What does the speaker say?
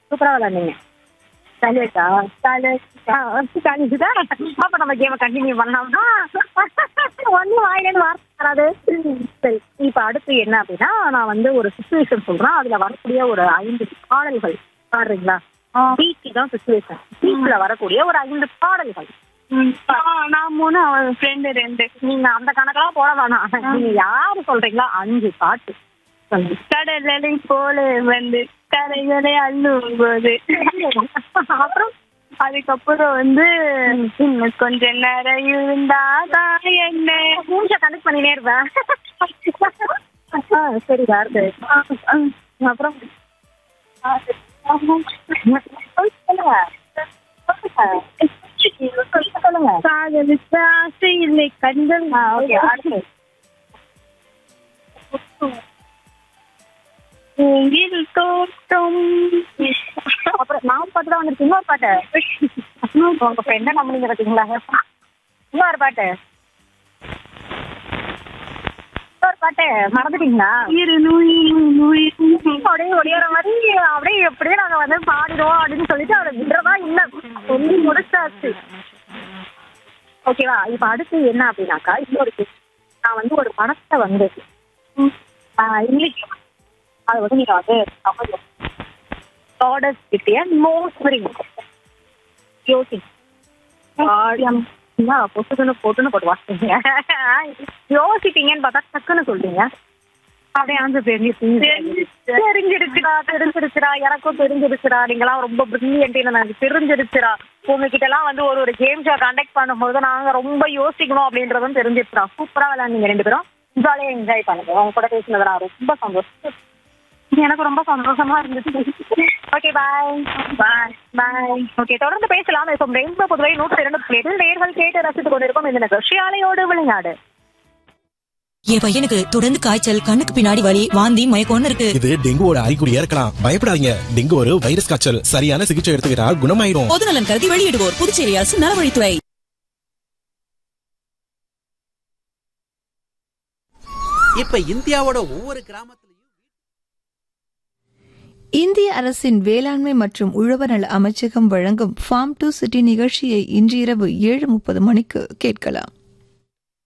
சூப்பரா விளையாடுங்க சலிச்சா சலிச்சுதா அப்ப நம்ம கேம கண்டினியூ பண்ணலாம்னா ஒன்னும் வாயிலேருந்து வார்த்தை வராது சரி இப்ப அடுத்து என்ன அப்படின்னா நான் வந்து ஒரு சுச்சுவேஷன் சொல்றேன் அதுல வரக்கூடிய ஒரு ஐந்து பாடல்கள் பாடுறீங்களா பீச் தான் சுச்சுவேஷன் பீச்ல வரக்கூடிய ஒரு ஐந்து பாடல்கள் நான் மூணு அவன் ஃப்ரெண்டு ரெண்டு நீங்க அந்த கணக்கெல்லாம் போட வேணாம் நீங்க யாரு சொல்றீங்களோ அஞ்சு பாட்டு சொல்லுங்க கடலை போல வந்து கரைகளை அள்ளும் போது அப்புறம் அதுக்கப்புறம் வந்து இன்னும் கொஞ்ச நேரம் இருந்தாதான் என்ன மூஞ்ச கனெக்ட் பண்ணினே இருப்பேன் ஆ, சரி அடுத்து அப்புறம் ஆ, சரி. சொல்லுங்க சொல்லுங்க சொல்லுங்க காதலிச்ச ஆசை இல்லை கண்கள் ஆ, ஓகே அடுத்து பூங்கில் தோட்டம் அப்புறம் நான் பாட்டு தான் வந்துருக்கு இன்னொரு பாட்டு உங்க ஃப்ரெண்டை நம்புனீங்க பாத்தீங்களா இன்னொரு பாட்டு இன்னொரு பாட்டு மறந்துட்டீங்களா இரு நுயிரும் நுயிரும் அப்படியே ஒடியாற மாதிரி அப்படியே எப்படியே நாங்க வந்து பாடிடுவோம் அப்படின்னு சொல்லிட்டு அவரை விடுறதா இல்ல சொல்லி முடிச்சாச்சு ஓகேவா இப்ப அடுத்து என்ன அப்படின்னாக்கா இன்னொரு question. நான் வந்து ஒரு படத்தை வந்து ஆஹ் இங்கிலீஷ் அதை வந்து நீங்க வந்து தமிழ்ல காடஸ் கிட்டிய மோஸ்ட் யோசி என்ன பொசுக்குன்னு போட்டுன்னு போட்டு வாசிப்பீங்க யோசிப்பீங்கன்னு பார்த்தா டக்குன்னு சொல்றீங்க அப்படியே ஆன்சர் தெரிஞ்சிருச்சு தெரிஞ்சிருச்சுடா தெரிஞ்சிருச்சுடா எனக்கும் தெரிஞ்சிருச்சுடா நீங்களாம் ரொம்ப பிரில்லியன்ட் எனக்கு தெரிஞ்சிருச்சுடா உங்ககிட்ட எல்லாம் வந்து ஒரு ஒரு கேம் ஷோ கண்டக்ட் பண்ணும்போது நாங்க ரொம்ப யோசிக்கணும் அப்படின்றதும் தெரிஞ்சிருச்சுடா சூப்பரா விளையாடுங்க ரெண்டு பேரும் ஜாலியா என்ஜாய் பண்ணுங்க உங்க கூட பேசினது நான் ரொம்ப சந்தோஷம் எனக்கு ரொம்ப சந்தோஷமா இருந்துச்சு ஓகே பாய் பாய் பாய் ஓகே தொடர்ந்து பேசலாம் இப்போ ரெயின்போ புதுவை நூற்றி இரண்டு பிளேட்டில் நேர்கள் கேட்டு ரசித்துக் கொண்டிருக்கும் இந்த நிகழ்ச்சியாலையோடு விளையாடு என் பையனுக்கு தொடர்ந்து காய்ச்சல் கண்ணுக்கு பின்னாடி வலி வாந்தி மயக்கம்னு இருக்கு இது டெங்குவோட அறிகுறியா இருக்கலாம் பயப்படாதீங்க டெங்கு ஒரு வைரஸ் காய்ச்சல் சரியான சிகிச்சை எடுத்துக்கிட்டா குணமாயிடும் பொது நலன் கருதி வெளியிடுவோர் புதுச்சேரி அரசு நலவழித்துறை இப்ப இந்தியாவோட ஒவ்வொரு கிராமத்திலையும் இந்திய அரசின் வேளாண்மை மற்றும் உழவர் நல அமைச்சகம் வழங்கும் ஃபார்ம் டு சிட்டி நிகழ்ச்சியை இன்று இரவு ஏழு முப்பது மணிக்கு கேட்கலாம்